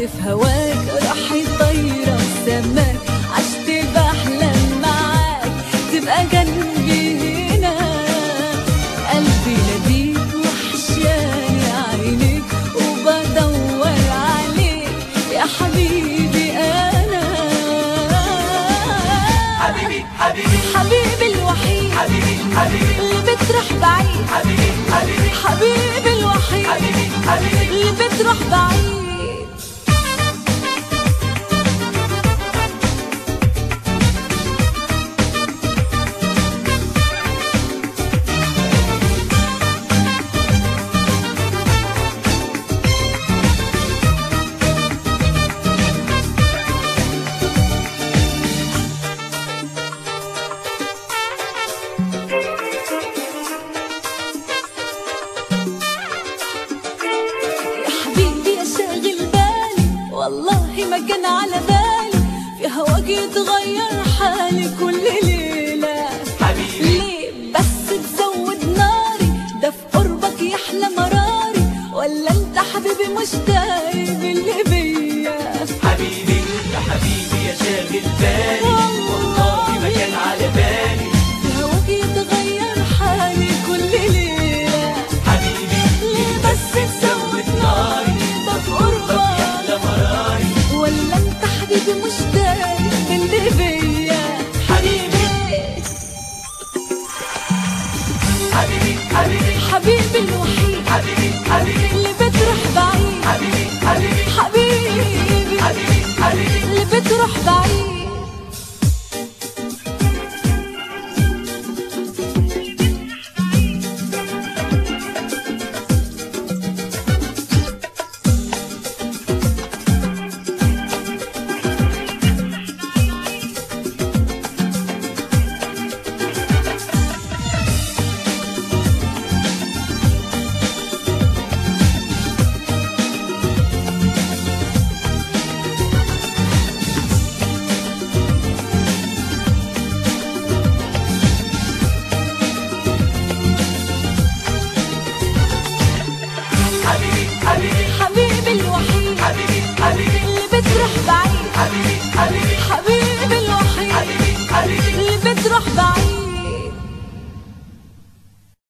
قلبي في هواك راح يطير السماك عشت بحلم معاك تبقى جنبي هنا قلبي ناديك وحشاني عينيك وبدور عليك يا حبيبي انا حبيبي حبيبي حبيبي الوحيد حبيبي حبيبي اللي بتروح بعيد حبيبي حبيبي حبيبي الوحيد حبيبي حبيبي اللي بتروح بعيد يا حبيبي يا شاغل بالي والله ما كان على بالي في هواك يتغير حالي كل